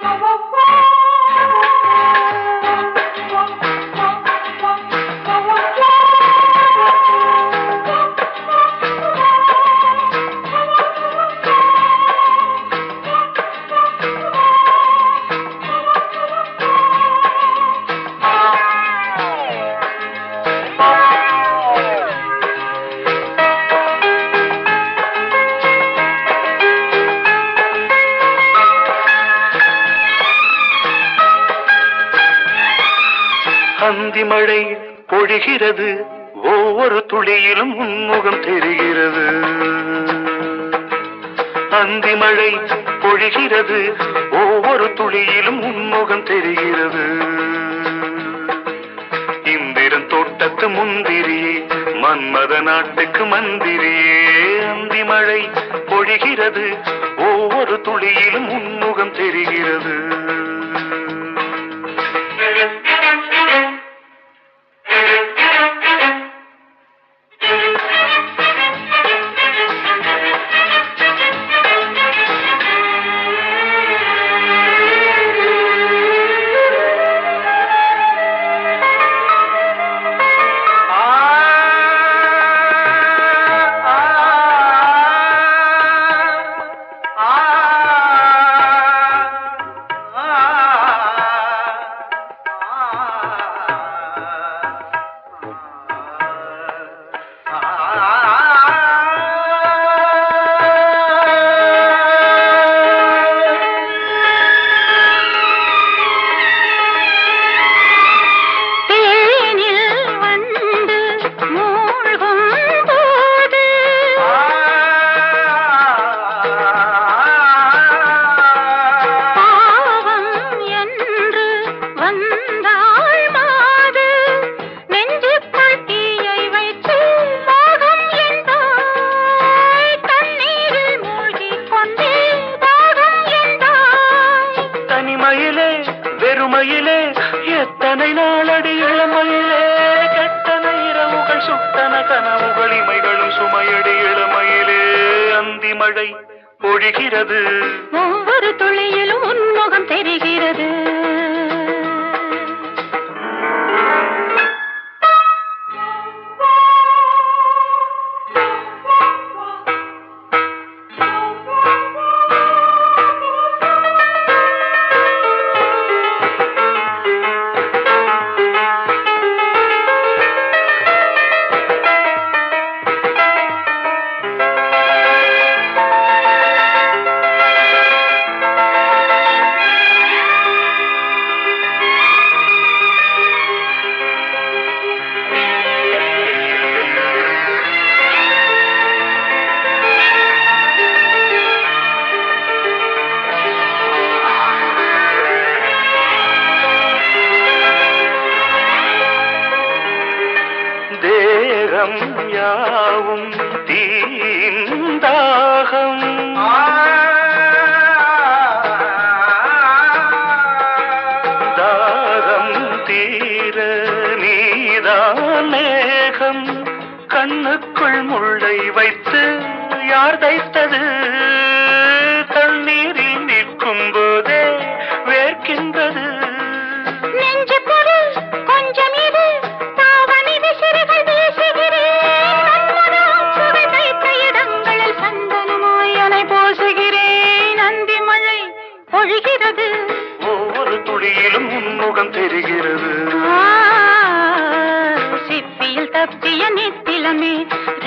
அந்தி மழை பொழிகிறது ஒவ்வொரு துளியிலும் உன்முகம் தெரிகிறது அந்தி மழை பொழிகிறது ஒவ்வொரு துளியிலும் உன்முகம் தெரிகிறது இந்திரன் தோட்டத்து முந்திரியே மன்மத நாட்டுக்கு மந்திரியே அந்தி மழை பொழிகிறது ஒவ்வொரு துளியிலும் உன்முகம் தெரிகிறது தேனில் வந்து மூழ்கும் போது பாவம் என்று வந்தாள் மாது நெஞ்சுக்குள் தீயை வைத்து தாகம் என்றாய் தண்ணீரில் மூழ்கிக் கொண்டே தாகம் என்றாய் தனிமையிலே வெறுமையிலே எத்தனை நாளடி இளமையிலே கெட்டன இரவுகள் சுட்டன கனவுகள் இமைகளும் சுமையடி இளமையிலே அந்தி மழை பொழிகிறது ஒவ்வொரு துளியிலும் உன்முகம் தெரிகிறது தேகம் யாவும் தீந்தாகம் தாகம் தீர நீதான் மேகம் கண்ணுக்குள் முள்ளை வைத்து யார் தைத்தது தண்ணீரில் நிற்கும் போதே வேர்க்கின்றது நெஞ்சு பொருள் கொஞ்சம் இது தாவணி விசிறிகள் வீசுகிறேன் நன்மனம் சுவை தைத்த இடங்களில் சந்தனமாய் அலை போசுகிறேன் அந்தி மழை பொழிகிறது ஒவ்வொரு துளியிலும் உன்முகம் தெரிகிறது ஆ, சிப்பியில் தப்பிய நித்திலமே